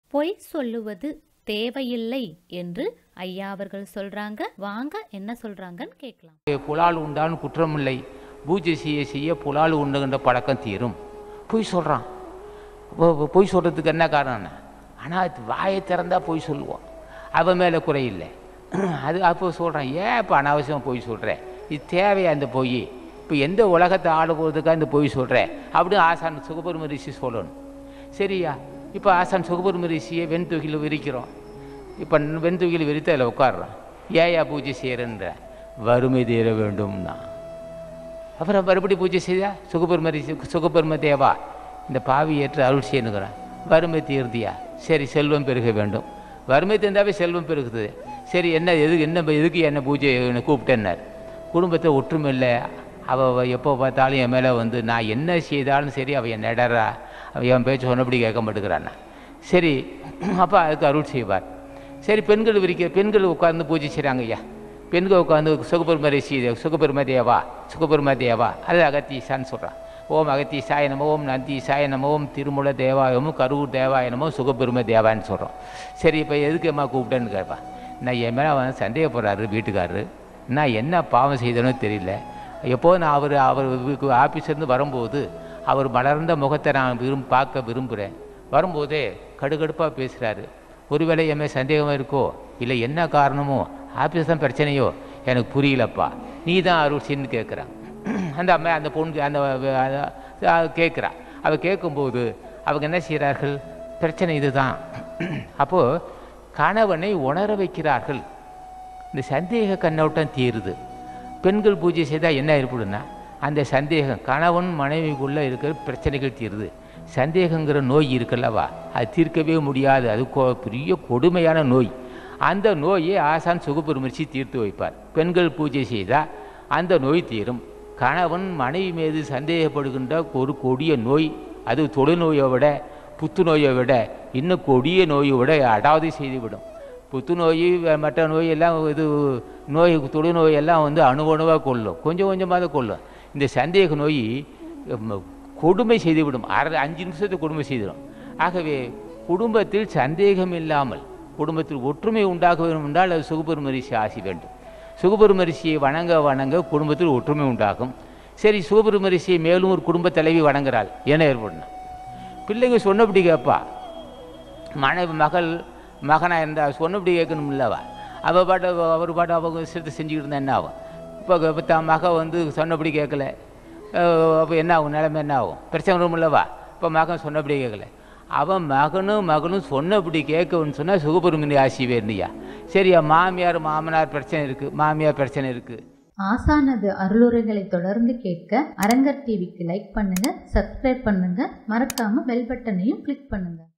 பொய் சொல்லுவது தேவையில்லை என்று ஐயா அவர்கள் சொல்றாங்க வாங்க என்ன சொல்றாங்கன்னு கேட்கலாம் புலால் உண்டான் குற்றமில்லை பூஜை செய்ய செய்ய புலால் உண்டுகின்ற பழக்கம் தீரும் பொய் சொல்கிறான் பொய் சொல்கிறதுக்கு என்ன காரணம் ஆனால் வாயை திறந்தா பொய் சொல்லுவோம் அவன் மேலே குறையில்லை அது அப்போ சொல்கிறான் ஏன் இப்போ அனாவசியமாக பொய் சொல்கிறேன் இது தேவையா இந்த பொய் இப்போ எந்த உலகத்தை ஆடுபோகிறதுக்காக இந்த பொய் சொல்கிறேன் அப்படின்னு ஆசான் சுகபெரும ரிஷி சொல்லணும் சரியா இப்போ ஆசான் சுகபெரும ரிஷியை வெண்தொகையில் விரிக்கிறோம் இப்போ வெண்தொகையில் விரித்து அதில் உட்காடுறோம் ஏயா பூஜை செய்கிறன்ற வறுமை தீர வேண்டும்னா அப்புறம் மறுபடி பூஜை செய்தா சுகபெரும ரிஷி சுகபெரும தேவா இந்த பாவி ஏற்று அருள் செய்யணுங்கிறான் வறுமை தீர்ந்தியா சரி செல்வம் பெருக வேண்டும் வறுமை தீர்ந்தாவே செல்வம் பெருகுது சரி என்ன எதுக்கு என்ன எதுக்கு என்ன பூஜை என்னை கூப்பிட்டேன்னார் குடும்பத்தை ஒற்றுமை இல்லை அவள் எப்போ பார்த்தாலும் என் மேலே வந்து நான் என்ன செய்தாலும் சரி அவள் என் நடறா அவள் என் பேச்சு சொன்னபடி கேட்க மாட்டேங்கிறான்னா சரி அப்போ அதுக்கு அருள் செய்வார் சரி பெண்கள் விரிக்க பெண்கள் உட்கார்ந்து பூஜை செய்கிறாங்க ஐயா பெண்கள் உட்காந்து சுகபெரும ரிஷி சுகபெரும தேவா சுகபெரும தேவா அது அகத்தீசான்னு சொல்கிறான் ஓம் அகத்தீசாய நமோ ஓம் நந்தீசாய நமோ ஓம் திருமுல தேவாயமும் கரூர் தேவாய நமோ சுகபெரும தேவான்னு சொல்கிறோம் சரி இப்போ எதுக்கு அம்மா கூப்பிட்டேன்னு கேட்பான் நான் என் மேலே அவன் சந்தேகப்படுறாரு வீட்டுக்காரரு நான் என்ன பாவம் செய்தனோ தெரியல எப்போ நான் அவர் அவர் ஆஃபீஸ்லேருந்து வரும்போது அவர் மலர்ந்த முகத்தை நான் விரும் பார்க்க விரும்புகிறேன் வரும்போதே கடுகடுப்பாக பேசுகிறாரு ஒருவேளை என் மேல் சந்தேகமாக இருக்கோ இல்லை என்ன காரணமோ ஆஃபீஸ் தான் பிரச்சனையோ எனக்கு புரியலப்பா நீ தான் அருள் செய்யு கேட்குறான் அந்த அம்மா அந்த பொண்ணு அந்த கேட்குறா அவள் கேட்கும்போது அவங்க என்ன செய்கிறார்கள் பிரச்சனை இதுதான் அப்போது கணவனை உணர வைக்கிறார்கள் இந்த சந்தேக கண்ணோட்டம் தீருது பெண்கள் பூஜை செய்தால் என்ன ஏற்படும்னா அந்த சந்தேகம் கணவன் மனைவிக்குள்ளே இருக்கிற பிரச்சனைகள் தீருது சந்தேகங்கிற நோய் இருக்குல்லவா அது தீர்க்கவே முடியாது அது கொ பெரிய கொடுமையான நோய் அந்த நோயை ஆசான் சுகபெருமரிசி தீர்த்து வைப்பார் பெண்கள் பூஜை செய்தால் அந்த நோய் தீரும் கணவன் மனைவி மீது சந்தேகப்படுகின்ற ஒரு கொடிய நோய் அது தொழுநோயை விட புத்துநோயை விட இன்னும் கொடிய நோயை விட அடாவது செய்துவிடும் புத்துநோய் மற்ற நோயெல்லாம் இது நோய் தொழுநோய் எல்லாம் வந்து அணுவணுவாக கொள்ளும் கொஞ்சம் கொஞ்சமாக தான் கொள்ளும் இந்த சந்தேக நோய் கொடுமை செய்துவிடும் அரை அஞ்சு நிமிஷத்தை கொடுமை செய்திடும் ஆகவே குடும்பத்தில் சந்தேகம் இல்லாமல் குடும்பத்தில் ஒற்றுமை உண்டாக வேண்டும் என்றால் அது சுகபெருமரிசி ஆசி வேண்டும் சுகபெருமரிசியை வணங்க வணங்க குடும்பத்தில் ஒற்றுமை உண்டாகும் சரி சுகபெருமரிசியை மேலும் ஒரு குடும்ப தலைவி வணங்குறாள் என ஏற்படணும் பிள்ளைங்க சொன்னபடி கேட்பா மனைவி மகள் மகனாக இருந்தால் சொன்னபடி கேட்கணும் இல்லவா அவள் பாட்டு அவர் பாட்டு அவங்க விஷயத்தை செஞ்சுக்கிட்டு இருந்தா என்ன ஆகும் இப்போ இப்போ தான் மக வந்து சொன்னபடி கேட்கல அப்போ என்ன ஆகும் நிலைமை என்ன ஆகும் பிரச்சனை வரும் இல்லவா இப்போ மகன் சொன்னபடி கேட்கல அவன் மகனும் மகனும் சொன்னபடி கேட்கணும்னு சொன்னால் சுகபெருமணி ஆசி வேணுயா சரியா மாமியார் மாமனார் பிரச்சனை இருக்குது மாமியார் பிரச்சனை இருக்குது ஆசானது அருளுரைகளை தொடர்ந்து கேட்க அரங்கர் டிவிக்கு லைக் பண்ணுங்க சப்ஸ்கிரைப் பண்ணுங்க மறக்காம பெல் பட்டனையும் கிளிக் பண்ணுங்க